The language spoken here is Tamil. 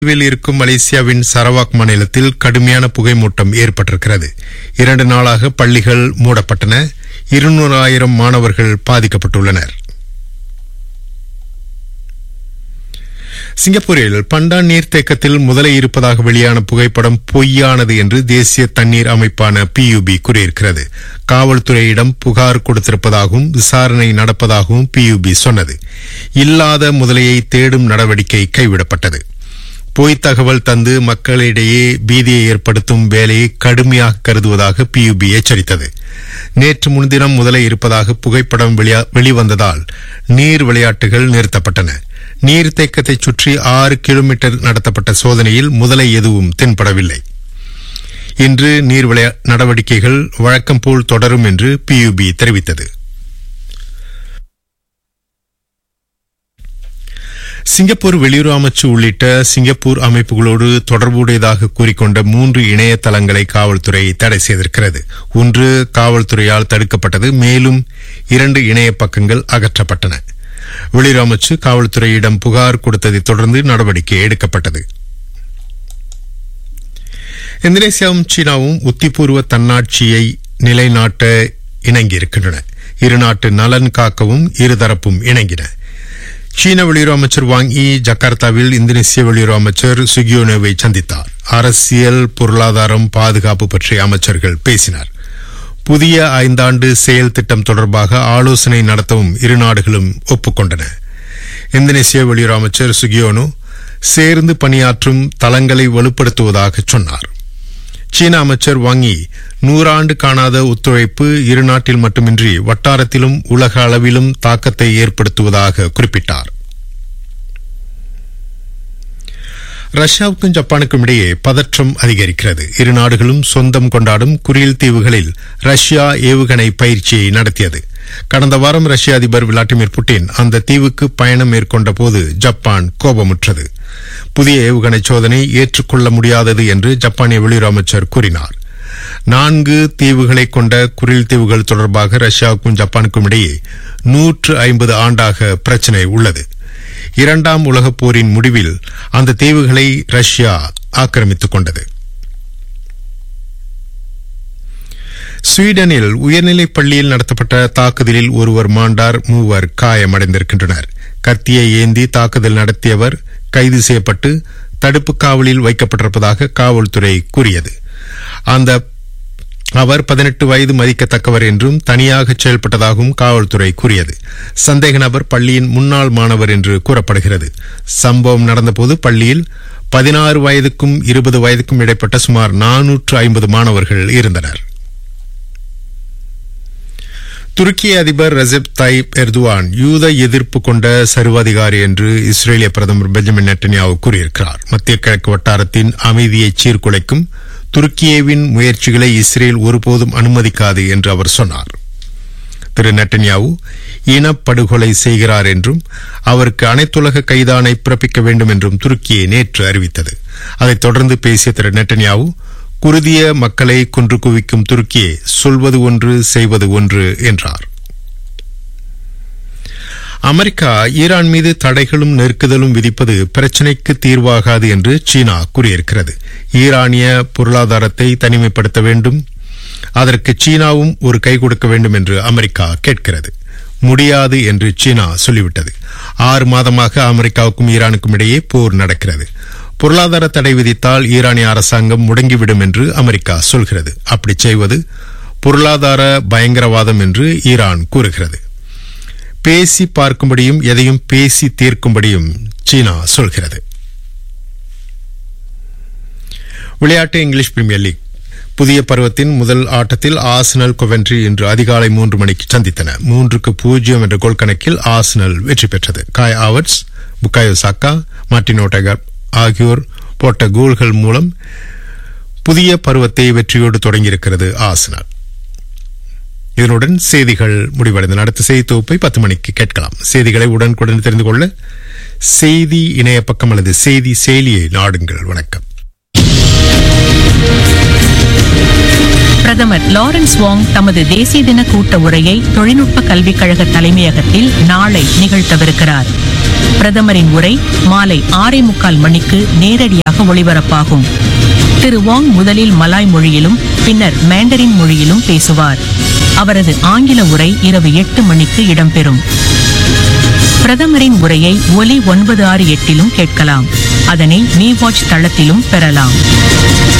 தீவில் இருக்கும் மலேசியாவின் சரவாக் மாநிலத்தில் கடுமையான புகைமூட்டம் ஏற்பட்டிருக்கிறது இரண்டு நாளாக பள்ளிகள் மூடப்பட்டன இருநூறாயிரம் மாணவர்கள் பாதிக்கப்பட்டுள்ளனர் சிங்கப்பூரில் பண்டான் நீர்த்தேக்கத்தில் முதலை இருப்பதாக வெளியான புகைப்படம் பொய்யானது என்று தேசிய தண்ணீர் அமைப்பான பியூபி கூறியிருக்கிறது காவல்துறையிடம் புகார் கொடுத்திருப்பதாகவும் விசாரணை நடப்பதாகவும் பியூபி சொன்னது இல்லாத முதலையை தேடும் நடவடிக்கை கைவிடப்பட்டது பொய் தகவல் தந்து மக்களிடையே பீதியை ஏற்படுத்தும் வேலையை கடுமையாக கருதுவதாக பியூபி எச்சரித்தது நேற்று முன்தினம் முதலை இருப்பதாக புகைப்படம் வெளியா- வெளிவந்ததால் நீர் விளையாட்டுகள் நிறுத்தப்பட்டன நீர்த்தேக்கத்தை சுற்றி ஆறு கிலோமீட்டர் நடத்தப்பட்ட சோதனையில் முதலை எதுவும் தென்படவில்லை இன்று நீர் விளையா- நடவடிக்கைகள் வழக்கம் போல் தொடரும் என்று பியூபி தெரிவித்தது சிங்கப்பூர் வெளியுறவு அமைச்சு உள்ளிட்ட சிங்கப்பூர் அமைப்புகளோடு தொடர்புடையதாக கூறிக்கொண்ட மூன்று இணையதளங்களை காவல்துறை தடை செய்திருக்கிறது ஒன்று காவல்துறையால் தடுக்கப்பட்டது மேலும் இரண்டு இணைய பக்கங்கள் அகற்றப்பட்டன வெளியுறவு அமைச்சு காவல்துறையிடம் புகார் கொடுத்ததைத் தொடர்ந்து நடவடிக்கை எடுக்கப்பட்டது இந்தோனேசியாவும் சீனாவும் உத்திபூர்வ தன்னாட்சியை நிலைநாட்ட இணங்கியிருக்கின்றன இருநாட்டு நலன் காக்கவும் இருதரப்பும் இணங்கின சீன வெளியுறவு அமைச்சர் வாங் இ ஜகார்த்தாவில் இந்தோனேசிய வெளியுறவு அமைச்சர் சுகியோனோவை சந்தித்தார் அரசியல் பொருளாதாரம் பாதுகாப்பு பற்றி அமைச்சர்கள் பேசினார் புதிய ஐந்தாண்டு செயல் திட்டம் தொடர்பாக ஆலோசனை நடத்தவும் இரு நாடுகளும் ஒப்புக்கொண்டன இந்தோனேசிய வெளியுறவு அமைச்சர் சுகியோனோ சேர்ந்து பணியாற்றும் தளங்களை வலுப்படுத்துவதாக சொன்னார் சீன அமைச்சர் வாங்கி நூறாண்டு காணாத ஒத்துழைப்பு இரு நாட்டில் மட்டுமின்றி வட்டாரத்திலும் உலக அளவிலும் தாக்கத்தை ஏற்படுத்துவதாக குறிப்பிட்டார் ரஷ்யாவுக்கும் ஜப்பானுக்கும் இடையே பதற்றம் அதிகரிக்கிறது இரு நாடுகளும் சொந்தம் கொண்டாடும் குரில் தீவுகளில் ரஷ்யா ஏவுகணை பயிற்சியை நடத்தியது கடந்த வாரம் ரஷ்ய அதிபர் விளாடிமிர் புட்டின் அந்த தீவுக்கு பயணம் மேற்கொண்ட போது ஜப்பான் கோபமுற்றது புதிய ஏவுகணை சோதனை ஏற்றுக்கொள்ள முடியாதது என்று ஜப்பானிய வெளியுறவு அமைச்சர் கூறினார் நான்கு தீவுகளை கொண்ட குரில் தீவுகள் தொடர்பாக ரஷ்யாவுக்கும் ஜப்பானுக்கும் இடையே நூற்று ஐம்பது ஆண்டாக பிரச்சினை உள்ளது இரண்டாம் உலகப் போரின் முடிவில் அந்த தீவுகளை ரஷ்யா ஆக்கிரமித்துக் கொண்டது ஸ்வீடனில் உயர்நிலைப் பள்ளியில் நடத்தப்பட்ட தாக்குதலில் ஒருவர் மாண்டார் மூவர் காயமடைந்திருக்கின்றனர் கத்தியை ஏந்தி தாக்குதல் நடத்தியவர் கைது செய்யப்பட்டு தடுப்பு காவலில் வைக்கப்பட்டிருப்பதாக காவல்துறை கூறியது அந்த அவர் பதினெட்டு வயது மதிக்கத்தக்கவர் என்றும் தனியாக செயல்பட்டதாகவும் காவல்துறை கூறியது சந்தேக நபர் பள்ளியின் முன்னாள் மாணவர் என்று கூறப்படுகிறது சம்பவம் நடந்தபோது பள்ளியில் பதினாறு வயதுக்கும் இருபது வயதுக்கும் இடைப்பட்ட சுமார் நானூற்று ஐம்பது மாணவர்கள் இருந்தனர் துருக்கிய அதிபர் ரெசெப் தாயிப் எர்துவான் யூத எதிர்ப்பு கொண்ட சர்வாதிகாரி என்று இஸ்ரேலிய பிரதமர் பெஞ்சமின் நெட்டன்யாவு கூறியிருக்கிறார் மத்திய கிழக்கு வட்டாரத்தின் அமைதியை சீர்குலைக்கும் துருக்கியவின் முயற்சிகளை இஸ்ரேல் ஒருபோதும் அனுமதிக்காது என்று அவர் சொன்னார் திரு நெட்டன்யாவு இனப்படுகொலை செய்கிறார் என்றும் அவருக்கு அனைத்துலக கைதானை பிறப்பிக்க வேண்டும் என்றும் துருக்கியை நேற்று அறிவித்தது அதைத் தொடர்ந்து பேசிய திரு நெட்டன்யாவு குருதிய மக்களை கொன்று குவிக்கும் துருக்கியே சொல்வது ஒன்று செய்வது ஒன்று என்றார் அமெரிக்கா ஈரான் மீது தடைகளும் நெருக்குதலும் விதிப்பது பிரச்சினைக்கு தீர்வாகாது என்று சீனா கூறியிருக்கிறது ஈரானிய பொருளாதாரத்தை தனிமைப்படுத்த வேண்டும் அதற்கு சீனாவும் ஒரு கை கொடுக்க வேண்டும் என்று அமெரிக்கா கேட்கிறது முடியாது என்று சீனா சொல்லிவிட்டது ஆறு மாதமாக அமெரிக்காவுக்கும் ஈரானுக்கும் இடையே போர் நடக்கிறது பொருளாதார தடை விதித்தால் ஈரானிய அரசாங்கம் முடங்கிவிடும் என்று அமெரிக்கா சொல்கிறது அப்படி செய்வது பொருளாதார பயங்கரவாதம் என்று ஈரான் கூறுகிறது பேசி பார்க்கும்படியும் எதையும் பேசி தீர்க்கும்படியும் சீனா சொல்கிறது விளையாட்டு இங்கிலீஷ் பிரீமியர் லீக் புதிய பருவத்தின் முதல் ஆட்டத்தில் ஆர்சனல் கொவென்ட்ரி இன்று அதிகாலை மூன்று மணிக்கு சந்தித்தன மூன்றுக்கு பூஜ்ஜியம் என்ற கோல் கணக்கில் ஆர்சனல் வெற்றி பெற்றது காய் ஆவர்ட்ஸ் புக்காயோ சாக்கா மார்டினோ டெகர் ஆகியோர் போட்ட கோல்கள் மூலம் புதிய பருவத்தை வெற்றியோடு தொடங்கியிருக்கிறது ஆர்சனல் இதனுடன் செய்திகள் முடிவடைந்தன அடுத்த செய்தி தொகுப்பை பத்து மணிக்கு கேட்கலாம் செய்திகளை உடனுக்குடன் தெரிந்து கொள்ள செய்தி இணைய பக்கம் அல்லது செய்தி செயலியை நாடுங்கள் வணக்கம் பிரதமர் லாரன்ஸ் வாங் தமது தேசிய தின கூட்ட உரையை தொழில்நுட்ப கல்விக் கழக தலைமையகத்தில் நாளை நிகழ்த்தவிருக்கிறார் பிரதமரின் உரை மாலை ஆறே முக்கால் மணிக்கு நேரடியாக ஒளிபரப்பாகும் திரு வாங் முதலில் மலாய் மொழியிலும் பின்னர் மேண்டரின் மொழியிலும் பேசுவார் அவரது ஆங்கில உரை இரவு எட்டு மணிக்கு இடம்பெறும் பிரதமரின் உரையை ஒலி ஒன்பது ஆறு எட்டிலும் கேட்கலாம் அதனை மீ வாட்ச் தளத்திலும் பெறலாம்